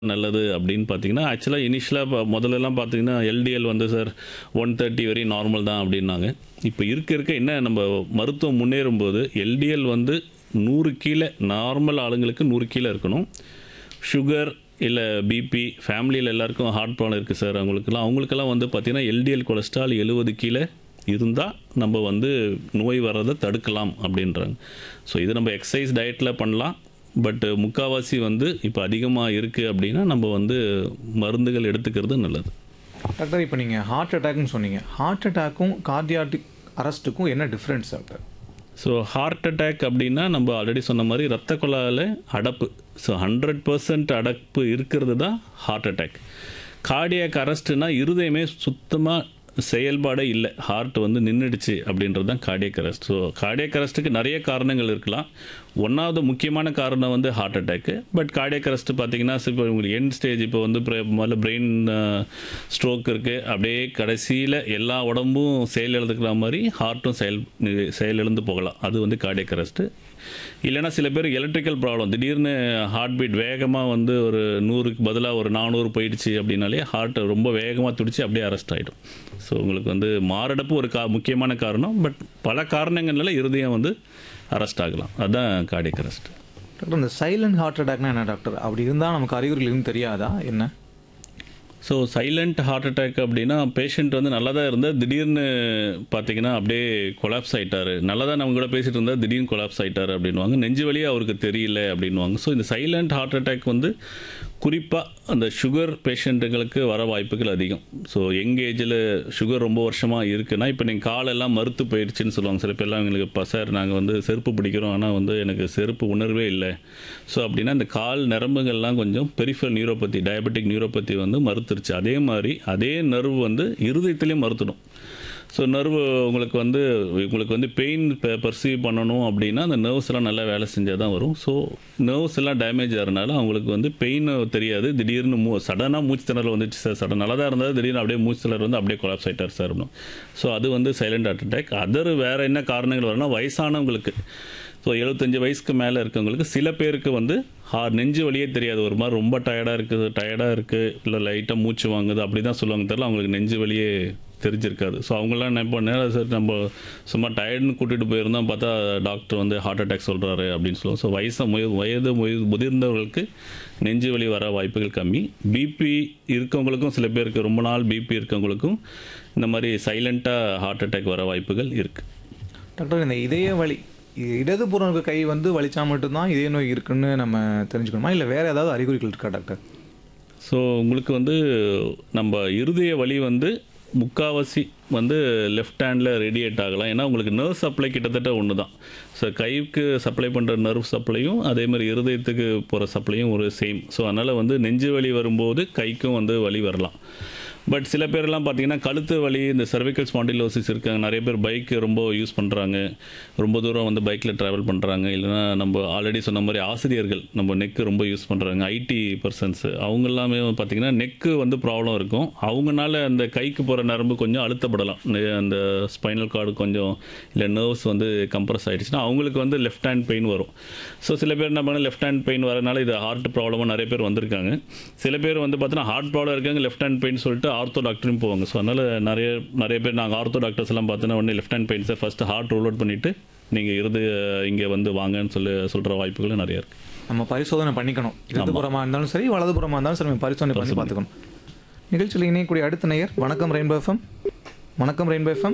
நல்லது அப்படின்னு பார்த்தீங்கன்னா ஆக்சுவலாக இனிஷியலாக இப்போ முதல்லலாம் பார்த்தீங்கன்னா எல்டிஎல் வந்து சார் ஒன் தேர்ட்டி வரையும் நார்மல் தான் அப்படின்னாங்க இப்போ இருக்க இருக்க என்ன நம்ம மருத்துவம் முன்னேறும்போது எல்டிஎல் வந்து நூறு கீழே நார்மல் ஆளுங்களுக்கு நூறு கீழே இருக்கணும் சுகர் இல்லை பிபி ஃபேமிலியில் எல்லாருக்கும் ஹார்ட் ப்ராப்ளம் இருக்குது சார் அவங்களுக்குலாம் அவங்களுக்கெல்லாம் வந்து பார்த்திங்கன்னா எல்டிஎல் கொலஸ்ட்ரால் எழுபது கீழே இருந்தால் நம்ம வந்து நோய் வர்றதை தடுக்கலாம் அப்படின்றாங்க ஸோ இது நம்ம எக்ஸசைஸ் டயட்டில் பண்ணலாம் பட் முக்காவாசி வந்து இப்போ அதிகமாக இருக்குது அப்படின்னா நம்ம வந்து மருந்துகள் எடுத்துக்கிறது நல்லது டாக்டர் இப்போ நீங்கள் ஹார்ட் அட்டாக்னு சொன்னீங்க ஹார்ட் அட்டாக்கும் கார்டியாட்டிக் அரெஸ்ட்டுக்கும் என்ன difference doctor so heart attack அப்படின்னா நம்ம ஆல்ரெடி சொன்ன மாதிரி ரத்த குழாயில் அடப்பு ஸோ ஹண்ட்ரட் பர்சன்ட் அடப்பு இருக்கிறது தான் ஹார்ட் அட்டாக் கார்டியாக் அரெஸ்ட்னா இருதயமே சுத்தமாக செயல்பாடே இல்லை ஹார்ட் வந்து நின்றுடுச்சு அப்படின்றது தான் கார்டியக் அரெஸ்ட் ஸோ கார்டியக் அரெஸ்ட்டுக்கு நிறைய காரணங்கள் இருக்கலாம் ஒன்றாவது முக்கியமான காரணம் வந்து heart attack but cardiac arrest பார்த்தீங்கன்னா இப்போ உங்களுக்கு எண்ட் ஸ்டேஜ் இப்போ வந்து பிர- முதல்ல பிரெயின் ஸ்ட்ரோக் இருக்குது அப்படியே கடைசியில் எல்லா உடம்பும் செயல் இழந்துக்கிற மாதிரி ஹார்ட்டும் செயல் செயலிழந்து போகலாம் அது வந்து கார்டியக் அரெஸ்ட்டு இல்லைன்னா சில பேர் எலக்ட்ரிக்கல் ப்ராப்ளம் திடீர்னு ஹார்ட் பீட் வேகமாக வந்து ஒரு நூறுக்கு பதிலாக ஒரு நானூறு போயிடுச்சு அப்படின்னாலே ஹார்ட் ரொம்ப வேகமாக துடிச்சு அப்படியே அரெஸ்ட் ஆகிடும் ஸோ உங்களுக்கு வந்து மாரடைப்பு ஒரு கா முக்கியமான காரணம் பட் பல காரணங்கள்னால இருதயம் வந்து அரெஸ்ட் ஆகலாம் அதுதான் கார்டியக் அரெஸ்ட் டாக்டர் இந்த சைலண்ட் ஹார்ட் அட்டாக்னா என்ன டாக்டர் அப்படி இருந்தால் நமக்கு அறிகுறிகள் எதுவும் தெரியாதா என்ன ஸோ சைலண்ட் ஹார்ட் அட்டாக் அப்படின்னா பேஷண்ட் வந்து நல்லா தான் இருந்தால் திடீர்னு பார்த்தீங்கன்னா அப்படியே கொலாப்ஸ் ஆயிட்டாரு நல்லா தான் நம்ம கூட பேசிட்டு இருந்தால் திடீர்னு கொலாப்ஸ் ஆயிட்டாரு அப்படின்வாங்க நெஞ்சு வலியே அவருக்கு தெரியல அப்படின்வாங்க ஸோ இந்த சைலண்ட் ஹார்ட் அட்டாக் வந்து குறிப்பாக அந்த சுகர் பேஷண்ட்டுங்களுக்கு வர வாய்ப்புகள் அதிகம் ஸோ யங் ஏஜில் சுகர் ரொம்ப வருஷமாக இருக்குன்னா இப்போ நீங்கள் காலெல்லாம் மறுத்து போயிடுச்சுன்னு சொல்லுவாங்க சில பேர்லாம் எங்களுக்கு இப்போ சார் நாங்கள் வந்து செருப்பு பிடிக்கிறோம் ஆனால் வந்து எனக்கு செருப்பு உணர்வே இல்லை ஸோ அப்படின்னா இந்த கால் நரம்புகள்லாம் கொஞ்சம் பெரிஃபர் நியூரோபதி டயபெட்டிக் நியூரோபதி வந்து மறுத்துருச்சு அதே மாதிரி அதே நர்வ் வந்து இருதயத்திலையும் மறுத்துடும் ஸோ நர்வு உங்களுக்கு வந்து உங்களுக்கு வந்து பெயின் பர்சீவ் பண்ணணும் அப்படின்னா அந்த நர்வ்ஸ் எல்லாம் நல்லா வேலை செஞ்சால் தான் வரும் ஸோ நர்வ்ஸ் எல்லாம் டேமேஜ் ஆகிறனால அவங்களுக்கு வந்து பெயின் தெரியாது திடீர்னு மூ சடனாக மூச்சு திணறல் வந்துச்சு சார் சடன் நல்லா தான் இருந்தால் திடீர்னு அப்படியே மூச்சு திணறல் வந்து அப்படியே கொலாப்ஸ் ஆகிட்டார் சார் அப்படின்னு ஸோ அது வந்து சைலண்ட் ஹார்ட் அட்டாக் அதர் வேறு என்ன காரணங்கள் வரும்னா வயசானவங்களுக்கு ஸோ எழுபத்தஞ்சு வயசுக்கு மேலே இருக்கவங்களுக்கு சில பேருக்கு வந்து ஹா நெஞ்சு வலியே தெரியாது ஒரு மாதிரி ரொம்ப டயர்டாக இருக்குது டயர்டாக இருக்குது இல்லை லைட்டாக மூச்சு வாங்குது அப்படி தான் சொல்லுவாங்க தெரியல அவங்களுக்கு நெஞ்சு வலியே தெரிஞ்சிருக்காது ஸோ அவங்களாம் நினைப்போ நேரம் சார் நம்ம சும்மா டயர்டுன்னு கூட்டிகிட்டு போயிருந்தோம் பார்த்தா டாக்டர் வந்து ஹார்ட் அட்டாக் சொல்கிறாரு அப்படின்னு சொல்லுவோம் ஸோ வயசு முய வயது முய- முதிர்ந்தவர்களுக்கு நெஞ்சு வலி வர வாய்ப்புகள் கம்மி பிபி இருக்கவங்களுக்கும் சில பேருக்கு ரொம்ப நாள் பிபி இருக்கவங்களுக்கும் இந்த மாதிரி சைலண்ட்டாக ஹார்ட் அட்டாக் வர வாய்ப்புகள் இருக்குது டாக்டர் இந்த இதய வலி இ- இடதுபுறம் இருக்க கை வந்து வலிச்சா மட்டும்தான் இதய நோய் இருக்குன்னு நம்ம தெரிஞ்சுக்கணுமா இல்லை வேறு ஏதாவது அறிகுறிகள் இருக்கா டாக்டர் ஸோ உங்களுக்கு வந்து நம்ம இருதய வலி வந்து முக்காவாசி வந்து லெஃப்ட் ஹேண்டில் ரேடியேட் ஆகலாம் ஏன்னா உங்களுக்கு நர்வ் சப்ளை கிட்டத்தட்ட ஒன்று தான் ஸோ கைக்கு சப்ளை பண்ணுற நர்வ் சப்ளையும் அதே மாதிரி இருதயத்துக்கு போகிற சப்ளையும் ஒரு சேம் ஸோ அதனால் வந்து நெஞ்சு வலி வரும்போது கைக்கும் வந்து வலி வரலாம் பட் சில பேர்லாம் பார்த்தீங்கன்னா கழுத்து வலி இந்த cervical spondylosis இருக்காங்க நிறைய பேர் பைக் ரொம்ப யூஸ் பண்ணுறாங்க ரொம்ப தூரம் வந்து பைக்கில் ட்ராவல் பண்ணுறாங்க இல்லைன்னா நம்ம ஆல்ரெடி சொன்ன மாதிரி ஆசிரியர்கள் நம்ம நெக்கு ரொம்ப யூஸ் பண்ணுறாங்க ஐடி பர்சன்ஸ் அவங்க எல்லாமே பார்த்தீங்கன்னா நெக்கு வந்து ப்ராப்ளம் இருக்கும் அவங்கனால அந்த கைக்கு போகிற நரம்பு கொஞ்சம் அழுத்தப்படலாம் நெ- அந்த ஸ்பைனல் கார்டு கொஞ்சம் இல்லை நர்வ்ஸ் வந்து கம்ப்ரஸ் ஆகிடுச்சுன்னா அவங்களுக்கு வந்து லெஃப்ட் ஹேண்ட் பெயின் வரும் ஸோ சில பேர் என்ன பண்ண லெஃப்ட் ஹேண்ட் பெயின் வரனால இது ஹார்ட் ப்ராப்ளமாக நிறைய பேர் வந்திருக்காங்க சில பேர் வந்து பார்த்தீங்கன்னா ஹார்ட் ப்ராப்ளம் இருக்காங்க லெஃப்ட் ஹேண்ட் பெயின் சொல்லிட்டு ஆர்த்தோ டாக்டரும் போவாங்க ஸோ அதனால் நிறைய நிறைய பேர் நாங்கள் ஆர்த்தோ டாக்டர்ஸ் எல்லாம் பார்த்தீங்கன்னா உடனே left hand pain sir first heart rule out பண்ணிவிட்டு நீங்கள் இருந்து இங்கே வந்து வாங்கன்னு சொல்லி சொல்கிற வாய்ப்புகளும் நிறைய இருக்குது நம்ம பரிசோதனை பண்ணிக்கணும் இடதுபுறமாக இருந்தாலும் சரி வலதுபுறமாக இருந்தாலும் சரி நம்ம பரிசோதனை பண்ணி பார்த்துக்கணும் நிகழ்ச்சியில் இணையக்கூடிய அடுத்த நேயர் வணக்கம் ரெயின்போ எஃப்எம் வணக்கம் ரெயின்போ எஃப்எம்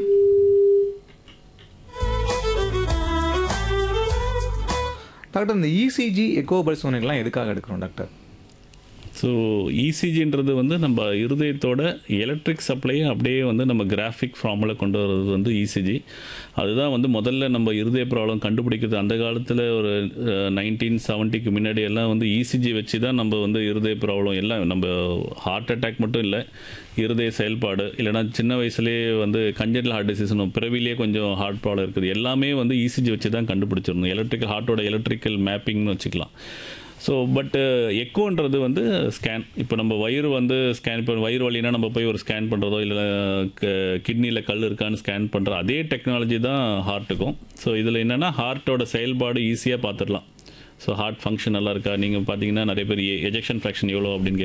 டாக்டர் இந்த இசிஜி எக்கோ பரிசோதனைகள்லாம் எதுக்காக எடுக்கிறோம் டாக்டர் ஸோ இசிஜின்றது வந்து நம்ம இருதயத்தோட எலக்ட்ரிக் சப்ளையை அப்படியே வந்து நம்ம கிராஃபிக் ஃபார்மில் கொண்டு வர்றது வந்து இசிஜி அதுதான் வந்து முதல்ல நம்ம இருதய ப்ராப்ளம் கண்டுபிடிக்கிறது அந்த காலத்தில் ஒரு நைன்டீன் செவன்ட்டிக்கு முன்னாடி எல்லாம் வந்து இசிஜி வச்சு தான் நம்ம வந்து இருதய ப்ராப்ளம் எல்லாம் நம்ம ஹார்ட் அட்டாக் மட்டும் இல்லை இருதய செயல்பாடு இல்லைன்னா சின்ன வயசுலேயே வந்து கஞ்சன்டல் ஹார்ட் டிசீஸ் பிறவிலேயே கொஞ்சம் ஹார்ட் ப்ராப்ளம் இருக்குது எல்லாமே வந்து இசிஜி வச்சு தான் கண்டுபிடிச்சிருந்தோம் எலக்ட்ரிக்கல் ஹார்ட்டோட எலக்ட்ரிக்கல் மேப்பிங்னு வச்சுக்கலாம் ஸோ பட்டு எக்கோன்றது வந்து ஸ்கேன் இப்போ நம்ம வயிறு வந்து ஸ்கேன் இப்போ வயிறு வலினா நம்ம போய் ஒரு ஸ்கேன் பண்ணுறதோ இல்லை கிட்னியில் கல் இருக்கான்னு ஸ்கேன் பண்ணுற அதே டெக்னாலஜி தான் ஹார்ட்டுக்கும் ஸோ இதில் என்னென்னா ஹார்ட்டோட செயல்பாடு ஈஸியாக பார்த்துடலாம் ஸோ ஹார்ட் ஃபங்க்ஷன் நல்லா இருக்கா நீங்கள் பார்த்தீங்கன்னா நிறைய பேர் எஜெக்ஷன் ஃப்ராக்ஷன் எவ்வளோ அப்படின்னு